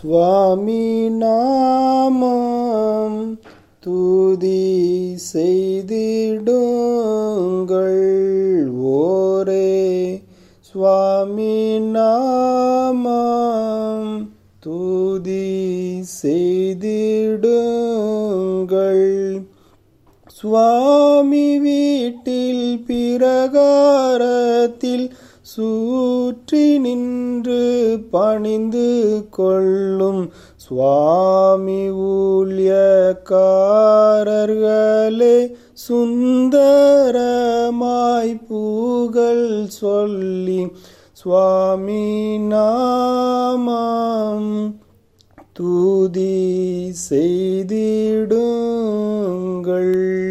சுவாமி நாமம் துதி செய்திடுங்கள் ஓரே சுவாமி நாமம் துதி செய்திடுங்கள் சுவாமி வீட்டில் பிரகாரத்தில் சூற்றி நின்று பணிந்து கொள்ளும் சுவாமி ஊழியக்காரர்களே சுந்தரமாய் பூகள் சொல்லி சுவாமி நாமம் துதி செய்திடுங்கள்